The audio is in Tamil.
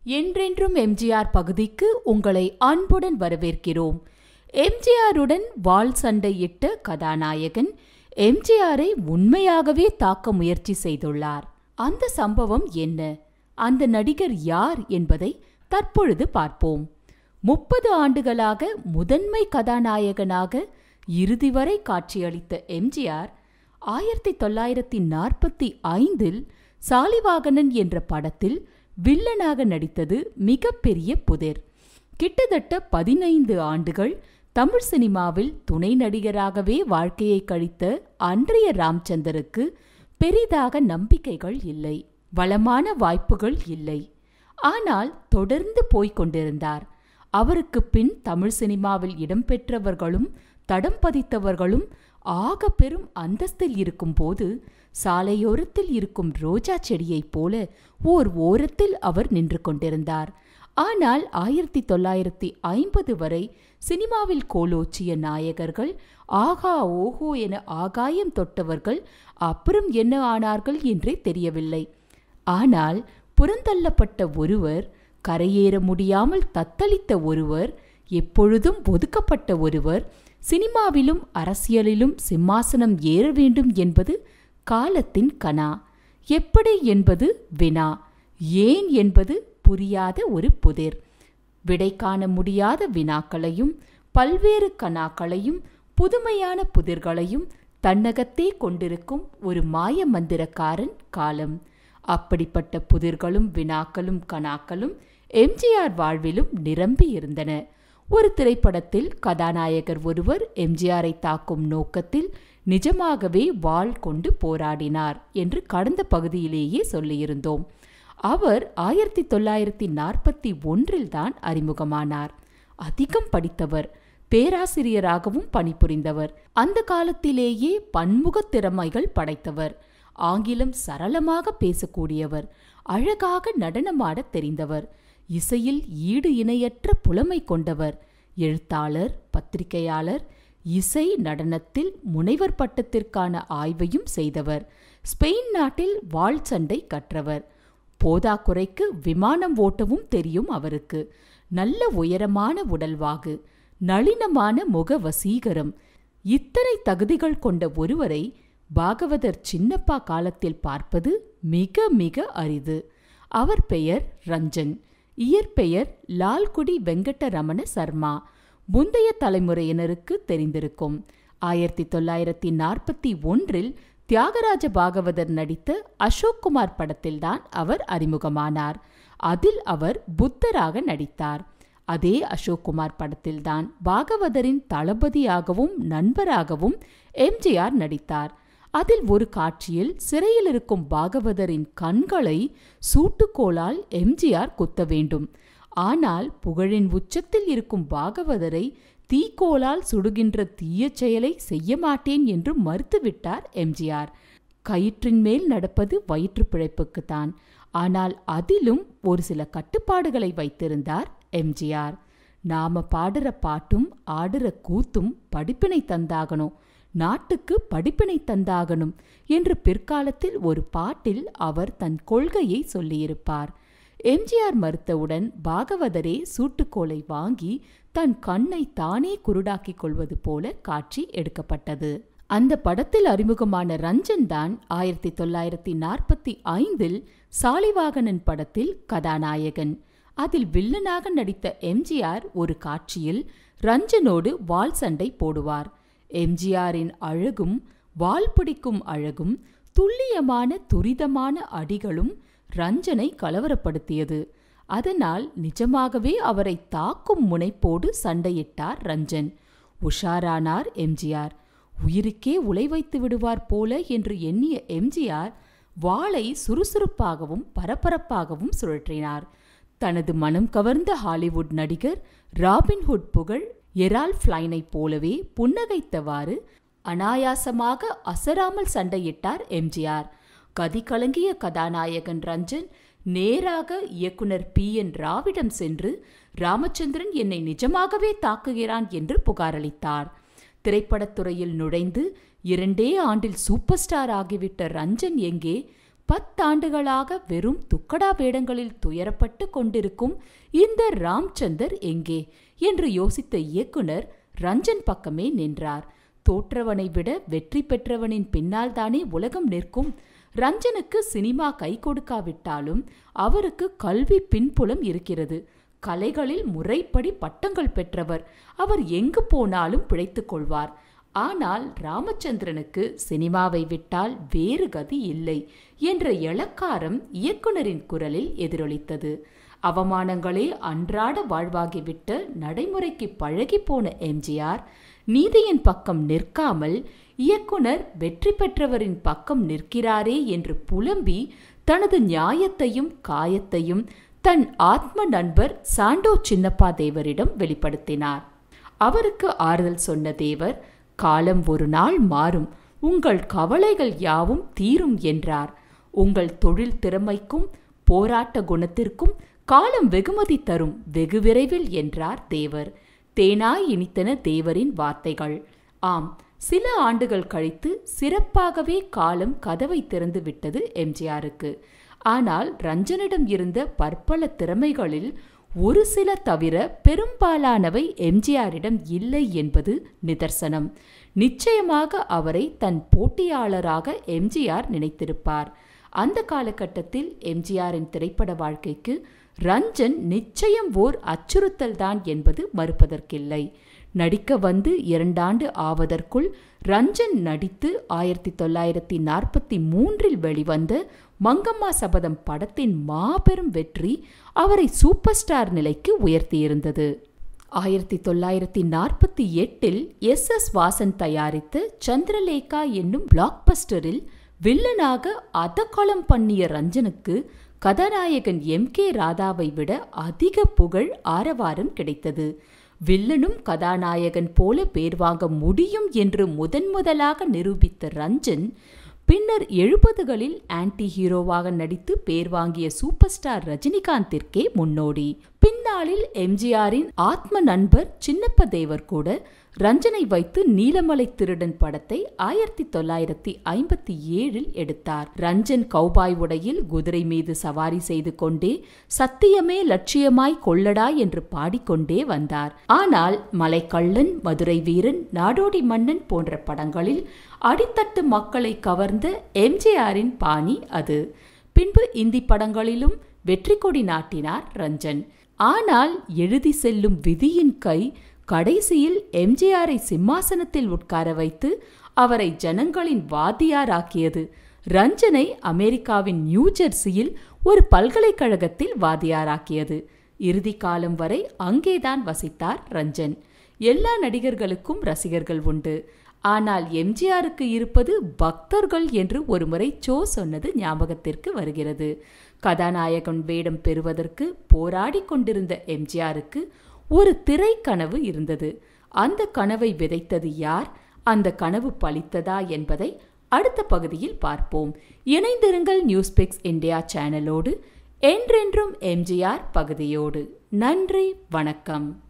என்றென்றும் எம்ஜிஆர் பகுதிக்கு உங்களை அன்புடன் வரவேற்கிறோம் எம்ஜிஆருடன் வாள் சண்டையிட்ட கதாநாயகன் எம்ஜிஆரை உண்மையாகவே தாக்க முயற்சி செய்துள்ளார் அந்த சம்பவம் என்ன அந்த நடிகர் யார் என்பதை தற்பொழுது பார்ப்போம் முப்பது ஆண்டுகளாக முதன்மை கதாநாயகனாக இறுதி வரை காட்சியளித்த எம்ஜிஆர் ஆயிரத்தி தொள்ளாயிரத்தி நாற்பத்தி ஐந்தில் சாலிவாகனன் என்ற படத்தில் வில்லனாக நடித்தது மிகப்பெரிய புதிர் கிட்டத்தட்ட பதினைந்து ஆண்டுகள் தமிழ் சினிமாவில் துணை நடிகராகவே வாழ்க்கையை கழித்த அன்றைய ராம்சந்தருக்கு பெரிதாக நம்பிக்கைகள் இல்லை வளமான வாய்ப்புகள் இல்லை ஆனால் தொடர்ந்து போய்க் கொண்டிருந்தார் அவருக்கு பின் தமிழ் சினிமாவில் இடம்பெற்றவர்களும் தடம் பதித்தவர்களும் ஆக பெரும் அந்தஸ்தில் இருக்கும்போது சாலையோரத்தில் இருக்கும் ரோஜா செடியைப் போல ஓர் ஓரத்தில் அவர் நின்று கொண்டிருந்தார் ஆனால் ஆயிரத்தி தொள்ளாயிரத்தி ஐம்பது வரை சினிமாவில் கோலோச்சிய நாயகர்கள் ஆகா ஓஹோ என ஆகாயம் தொட்டவர்கள் அப்புறம் என்ன ஆனார்கள் என்றே தெரியவில்லை ஆனால் புறந்தள்ளப்பட்ட ஒருவர் கரையேற முடியாமல் தத்தளித்த ஒருவர் எப்பொழுதும் ஒதுக்கப்பட்ட ஒருவர் சினிமாவிலும் அரசியலிலும் சிம்மாசனம் ஏற வேண்டும் என்பது காலத்தின் கனா எப்படி என்பது வினா ஏன் என்பது புரியாத ஒரு புதிர் விடை காண முடியாத வினாக்களையும் பல்வேறு கனாக்களையும் புதுமையான புதிர்களையும் தன்னகத்தே கொண்டிருக்கும் ஒரு மாய மந்திரக்காரன் காலம் அப்படிப்பட்ட புதிர்களும் வினாக்களும் கனாக்களும் எம்ஜிஆர் வாழ்விலும் நிரம்பி இருந்தன ஒரு திரைப்படத்தில் கதாநாயகர் ஒருவர் எம்ஜிஆரை தாக்கும் நோக்கத்தில் நிஜமாகவே வாள் கொண்டு போராடினார் என்று கடந்த பகுதியிலேயே சொல்லியிருந்தோம் அவர் ஆயிரத்தி தொள்ளாயிரத்தி நாற்பத்தி ஒன்றில் தான் அறிமுகமானார் அதிகம் படித்தவர் பேராசிரியராகவும் பணிபுரிந்தவர் அந்த காலத்திலேயே பன்முக திறமைகள் படைத்தவர் ஆங்கிலம் சரளமாக பேசக்கூடியவர் அழகாக நடனமாடத் தெரிந்தவர் இசையில் ஈடு இணையற்ற புலமை கொண்டவர் எழுத்தாளர் பத்திரிகையாளர் இசை நடனத்தில் முனைவர் பட்டத்திற்கான ஆய்வையும் செய்தவர் ஸ்பெயின் நாட்டில் வாழ் சண்டை கற்றவர் போதாக்குறைக்கு விமானம் ஓட்டவும் தெரியும் அவருக்கு நல்ல உயரமான உடல்வாகு நளினமான முக வசீகரம் இத்தனை தகுதிகள் கொண்ட ஒருவரை பாகவதர் சின்னப்பா காலத்தில் பார்ப்பது மிக மிக அரிது அவர் பெயர் ரஞ்சன் இயற்பெயர் லால்குடி வெங்கட்டரமண சர்மா முந்தைய தலைமுறையினருக்கு தெரிந்திருக்கும் ஆயிரத்தி தொள்ளாயிரத்தி நாற்பத்தி ஒன்றில் தியாகராஜ பாகவதர் நடித்த அசோக் குமார் படத்தில்தான் அவர் அறிமுகமானார் அதில் அவர் புத்தராக நடித்தார் அதே அசோக் குமார் படத்தில்தான் பாகவதரின் தளபதியாகவும் நண்பராகவும் எம்ஜிஆர் நடித்தார் அதில் ஒரு காட்சியில் சிறையில் இருக்கும் பாகவதரின் கண்களை சூட்டுக்கோளால் எம்ஜிஆர் குத்த வேண்டும் ஆனால் புகழின் உச்சத்தில் இருக்கும் பாகவதரை தீக்கோளால் சுடுகின்ற தீய செயலை செய்ய மாட்டேன் என்று மறுத்துவிட்டார் எம்ஜிஆர் கயிற்றின் மேல் நடப்பது வயிற்று பிழைப்புக்குத்தான் ஆனால் அதிலும் ஒரு சில கட்டுப்பாடுகளை வைத்திருந்தார் எம்ஜிஆர் நாம பாடுற பாட்டும் ஆடுற கூத்தும் படிப்பினை தந்தாகணும் நாட்டுக்கு படிப்பினை தந்தாகணும் என்று பிற்காலத்தில் ஒரு பாட்டில் அவர் தன் கொள்கையை சொல்லியிருப்பார் எம்ஜிஆர் மறுத்தவுடன் பாகவதரே சூட்டுக்கோலை வாங்கி தன் கண்ணை தானே குருடாக்கிக் கொள்வது போல காட்சி எடுக்கப்பட்டது அந்த படத்தில் அறிமுகமான ரஞ்சன் தான் ஆயிரத்தி தொள்ளாயிரத்தி நாற்பத்தி ஐந்தில் சாலிவாகனன் படத்தில் கதாநாயகன் அதில் வில்லனாக நடித்த எம்ஜிஆர் ஒரு காட்சியில் ரஞ்சனோடு வால் சண்டை போடுவார் எம்ஜிஆரின் அழகும் வால் பிடிக்கும் அழகும் துல்லியமான துரிதமான அடிகளும் ரஞ்சனை கலவரப்படுத்தியது அதனால் நிஜமாகவே அவரை தாக்கும் முனைப்போடு சண்டையிட்டார் ரஞ்சன் உஷாரானார் எம்ஜிஆர் உயிருக்கே உலை வைத்து விடுவார் போல என்று எண்ணிய எம்ஜிஆர் வாளை சுறுசுறுப்பாகவும் பரபரப்பாகவும் சுழற்றினார் தனது மனம் கவர்ந்த ஹாலிவுட் நடிகர் ராபின்ஹுட் புகழ் எரால் ஃப்ளைனைப் போலவே புன்னகைத்தவாறு அனாயாசமாக அசராமல் சண்டையிட்டார் எம்ஜிஆர் கதி கலங்கிய கதாநாயகன் ரஞ்சன் நேராக இயக்குனர் பி என் ராவிடம் சென்று ராமச்சந்திரன் என்னை நிஜமாகவே தாக்குகிறான் என்று புகாரளித்தார் திரைப்படத்துறையில் நுழைந்து இரண்டே ஆண்டில் சூப்பர் ஸ்டார் ஆகிவிட்ட ரஞ்சன் எங்கே பத்தாண்டுகளாக வெறும் துக்கடா வேடங்களில் துயரப்பட்டு கொண்டிருக்கும் இந்த ராம்சந்தர் எங்கே என்று யோசித்த இயக்குனர் ரஞ்சன் பக்கமே நின்றார் தோற்றவனை விட வெற்றி பெற்றவனின் பின்னால் தானே உலகம் நிற்கும் ரஞ்சனுக்கு சினிமா கை கொடுக்காவிட்டாலும் அவருக்கு கல்வி பின்புலம் இருக்கிறது கலைகளில் முறைப்படி பட்டங்கள் பெற்றவர் அவர் எங்கு போனாலும் பிழைத்துக் கொள்வார் ஆனால் ராமச்சந்திரனுக்கு சினிமாவை விட்டால் வேறு கதி இல்லை என்ற இளக்காரம் இயக்குனரின் குரலில் எதிரொலித்தது அவமானங்களே அன்றாட வாழ்வாகிவிட்ட நடைமுறைக்கு பழகி போன எம்ஜிஆர் நீதியின் பக்கம் நிற்காமல் இயக்குனர் வெற்றி பெற்றவரின் பக்கம் நிற்கிறாரே என்று புலம்பி தனது நியாயத்தையும் காயத்தையும் தன் ஆத்ம நண்பர் சாண்டோ சின்னப்பா தேவரிடம் வெளிப்படுத்தினார் அவருக்கு ஆறுதல் சொன்ன தேவர் காலம் ஒரு நாள் மாறும் உங்கள் கவலைகள் யாவும் தீரும் என்றார் உங்கள் தொழில் திறமைக்கும் போராட்ட குணத்திற்கும் காலம் வெகுமதி தரும் வெகு விரைவில் என்றார் தேவர் தேனாய் இனித்தன தேவரின் வார்த்தைகள் ஆம் சில ஆண்டுகள் கழித்து சிறப்பாகவே காலம் கதவை திறந்து விட்டது எம்ஜிஆருக்கு ஆனால் ரஞ்சனிடம் இருந்த பற்பல திறமைகளில் ஒரு சில தவிர பெரும்பாலானவை எம்ஜிஆரிடம் இல்லை என்பது நிதர்சனம் நிச்சயமாக அவரை தன் போட்டியாளராக எம்ஜிஆர் நினைத்திருப்பார் அந்த காலகட்டத்தில் எம்ஜிஆரின் திரைப்பட வாழ்க்கைக்கு ரஞ்சன் நிச்சயம் ஓர் அச்சுறுத்தல் தான் என்பது மறுப்பதற்கில்லை நடிக்க வந்து இரண்டாண்டு ஆவதற்குள் ரஞ்சன் நடித்து ஆயிரத்தி தொள்ளாயிரத்தி நாற்பத்தி மூன்றில் வெளிவந்த மங்கம்மா சபதம் படத்தின் மாபெரும் வெற்றி அவரை சூப்பர் ஸ்டார் நிலைக்கு உயர்த்தியிருந்தது ஆயிரத்தி தொள்ளாயிரத்தி நாற்பத்தி எட்டில் எஸ் எஸ் வாசன் தயாரித்த சந்திரலேகா என்னும் பிளாக்பஸ்டரில் வில்லனாக அதக்களம் பண்ணிய ரஞ்சனுக்கு கதாநாயகன் எம் கே ராதாவை விட அதிக புகழ் ஆரவாரம் கிடைத்தது வில்லனும் கதாநாயகன் போல பேர் வாங்க முடியும் என்று முதன் முதலாக நிரூபித்த ரஞ்சன் பின்னர் எழுபதுகளில் ஆன்டி ஹீரோவாக நடித்து பேர் வாங்கிய சூப்பர் ஸ்டார் ரஜினிகாந்திற்கே முன்னோடி பின்னாளில் எம்ஜிஆரின் ஆத்ம நண்பர் சின்னப்ப தேவர் கூட ரஞ்சனை வைத்து நீலமலை திருடன் படத்தை ஆயிரத்தி தொள்ளாயிரத்தி ஐம்பத்தி ஏழில் எடுத்தார் ரஞ்சன் கௌபாய் உடையில் குதிரை மீது சவாரி செய்து கொண்டே சத்தியமே லட்சியமாய் கொள்ளடா என்று பாடிக்கொண்டே வந்தார் ஆனால் மலைக்கள்ளன் மதுரை வீரன் நாடோடி மன்னன் போன்ற படங்களில் அடித்தட்டு மக்களை கவர்ந்த எம்ஜிஆரின் பாணி அது பின்பு இந்தி படங்களிலும் வெற்றி கொடி நாட்டினார் ரஞ்சன் ஆனால் எழுதி செல்லும் விதியின் கை கடைசியில் எம்ஜிஆரை சிம்மாசனத்தில் உட்கார வைத்து அவரை ஜனங்களின் வாதியாராக்கியது ரஞ்சனை அமெரிக்காவின் நியூ ஜெர்சியில் ஒரு பல்கலைக்கழகத்தில் வாதியாராக்கியது இறுதி காலம் வரை அங்கேதான் வசித்தார் ரஞ்சன் எல்லா நடிகர்களுக்கும் ரசிகர்கள் உண்டு ஆனால் எம்ஜிஆருக்கு இருப்பது பக்தர்கள் என்று ஒருமுறை சோ சொன்னது ஞாபகத்திற்கு வருகிறது கதாநாயகன் வேடம் பெறுவதற்கு போராடி கொண்டிருந்த எம்ஜிஆருக்கு ஒரு திரை கனவு இருந்தது அந்த கனவை விதைத்தது யார் அந்த கனவு பலித்ததா என்பதை அடுத்த பகுதியில் பார்ப்போம் இணைந்திருங்கள் நியூஸ்பிக்ஸ் இந்தியா சேனலோடு என்றென்றும் எம்ஜிஆர் பகுதியோடு நன்றி வணக்கம்